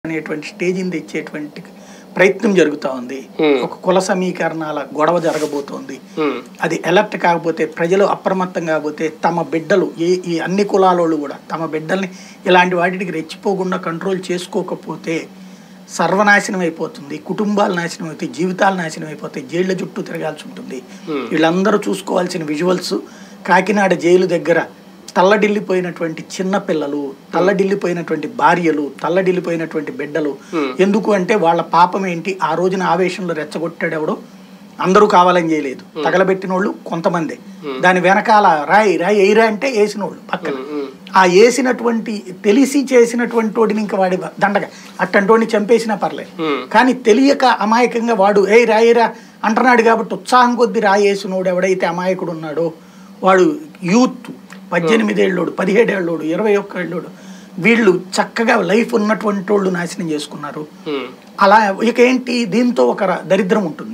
అనేటువంటి స్టేజిని తెచ్చేటువంటి ప్రయత్నం జరుగుతూ ఉంది Hmm. ఒక కుల సమీకరణాల గొడవ జరగబోతోంది ఉమ్, అది ఎలర్ట్ కాకపోతే ప్రజలు అప్రమత్తం కాకపోతే తమ బిడ్డలు ఏ ఈ అన్ని కులాలోళ్ళు కూడా తమ బిడ్డల్ని ఇలాంటి వాటికి రెచ్చిపోకుండా కంట్రోల్ చేసుకోకపోతే సర్వనాశనం అయిపోతుంది కుటుంబాలు నాశనం అవుతాయి జీవితాలు నాశనం అయిపోతాయి జైళ్ళ చుట్టూ తిరగాల్సి ఉంటుంది Hmm. వీళ్ళందరూ చూసుకోవాల్సిన విజువల్స్ కాకినాడ జైలు దగ్గర తల్లడిల్లిపోయినటువంటి చిన్న పిల్లలు తల్లడిల్లిపోయినటువంటి భార్యలు తల్లడిల్లిపోయినటువంటి బిడ్డలు Hmm. ఎందుకు అంటే వాళ్ళ పాపం ఏంటి ఆ రోజున ఆవేశంలో రెచ్చగొట్టాడు ఎవడో అందరూ కావాలని చేయలేదు తగలబెట్టిన వాళ్ళు కొంతమంది దాని వెనకాల రాయి రాయి ఎయిరా అంటే వేసిన వాళ్ళు పక్కన ఉమ్, ఉమ్, ఆ వేసినటువంటి తెలిసి చేసినటువంటి వాడిని ఇంకా వాడి దండగా అట్టంటోడిని చంపేసినా పర్లేదు ఉమ్, కానీ తెలియక అమాయకంగా వాడు ఏ రాయిరా అంటున్నాడు కాబట్టి ఉత్సాహం కొద్ది రాయేసినోడు ఎవడైతే అమాయకుడు ఉన్నాడో వాడు యూత్ పద్దెనిమిదేళ్ళోడు పదిహేడేళ్ళోడు ఇరవై ఒక్కేళ్ళోడు వీళ్ళు చక్కగా లైఫ్ ఉన్నటువంటి వాళ్ళు నాశనం చేసుకున్నారు ఉమ్, అలా ఇక ఏంటి దీంతో ఒక ర- దరిద్రం ఉంటుంది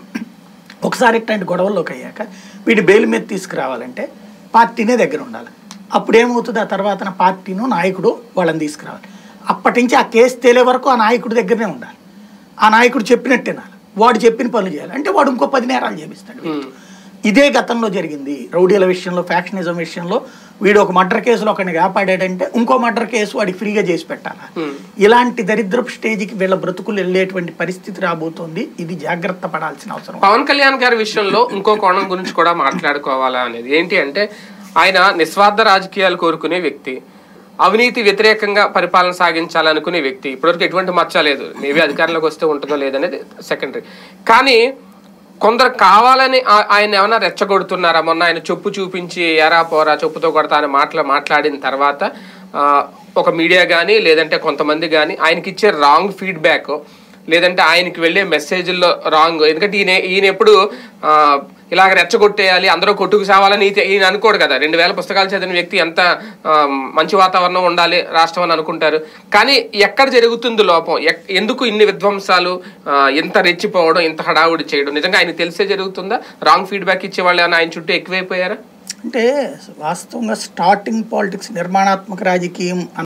ఒకసారి ఇట్లాంటి గొడవల్లోకి అయ్యాక వీడి బెయిల్ మీద తీసుకురావాలంటే పార్టీనే దగ్గర ఉండాలి అప్పుడు ఏమవుతుంది ఆ తర్వాత పార్టీను నాయకుడు వాళ్ళని తీసుకురావాలి అప్పటి నుంచి ఆ కేసు తేలే వరకు ఆ నాయకుడి దగ్గరనే ఉండాలి ఆ నాయకుడు చెప్పినట్టే నాలి వాడు చెప్పిన పనులు చేయాలి అంటే వాడు ఇంకో పది నేరాలు చేపిస్తాడు ఉమ్, ఇదే గతంలో జరిగింది రౌడీల విషయంలో ఫ్యాక్షనిజం విషయంలో వీడు ఒక మర్డర్ కేసులో ఒకరిని కాపాడాడంటే ఇంకో మర్డర్ కేసు వాడికి ఫ్రీగా చేసి పెట్టాలి Hmm. ఇలాంటి దరిద్రపు స్టేజ్కి వీళ్ళ బ్రతుకులు వెళ్ళేటువంటి పరిస్థితి రాబోతోంది ఇది జాగ్రత్త పడాల్సిన అవసరం పవన్ కళ్యాణ్ గారి విషయంలో ఇంకో కోణం గురించి కూడా మాట్లాడుకోవాలా అనేది ఏంటి అంటే ఆయన నిస్వార్థ రాజకీయాలు కోరుకునే వ్యక్తి అవినీతి వ్యతిరేకంగా పరిపాలన సాగించాలనుకునే వ్యక్తి ఇప్పటివరకు ఎటువంటి మచ్చ లేదు మేబీ అధికారంలోకి వస్తే ఉంటుందో లేదనేది సెకండరీ కానీ కొందరు కావాలని ఆ- ఆయన ఏమైనా రెచ్చగొడుతున్నారా మొన్న ఆయన చెప్పు చూపించి ఎరా పోరా చెప్పుతో కొడతా అని మాటలు మాట్లాడిన తర్వాత ఆ, ఒక మీడియా కానీ లేదంటే కొంతమంది కానీ ఆయనకి ఇచ్చే రాంగ్ ఫీడ్బ్యాక్ లేదంటే ఆయనకి వెళ్ళే మెసేజ్ల్లో రాంగ్ ఎందుకంటే ఈయన ఈయన ఎప్పుడు ఆ, ఇలాగ రెచ్చగొట్టేయాలి అందరూ కొట్టుకు సావాలని ఈత- ఈయన అనుకోడు కదా రెండు వేల పుస్తకాలు చదివిన వ్యక్తి ఎంత ఆ, మంచి వాతావరణం ఉండాలి రాష్ట్రం అని అనుకుంటారు కానీ ఎక్కడ జరుగుతుంది లోపం ఎక్- ఎందుకు ఇన్ని విధ్వంసాలు ఆ, ఇంత రెచ్చిపోవడం ఇంత హడావుడి చేయడం నిజంగా ఆయన తెలిసే జరుగుతుందా రాంగ్ ఫీడ్బ్యాక్ ఇచ్చే వాళ్ళు ఏమైనా ఆయన చుట్టూ ఎక్కువైపోయారా అంటే వాస్తవంగా స్టార్టింగ్ పాలిటిక్స్ నిర్మాణాత్మక రాజకీయం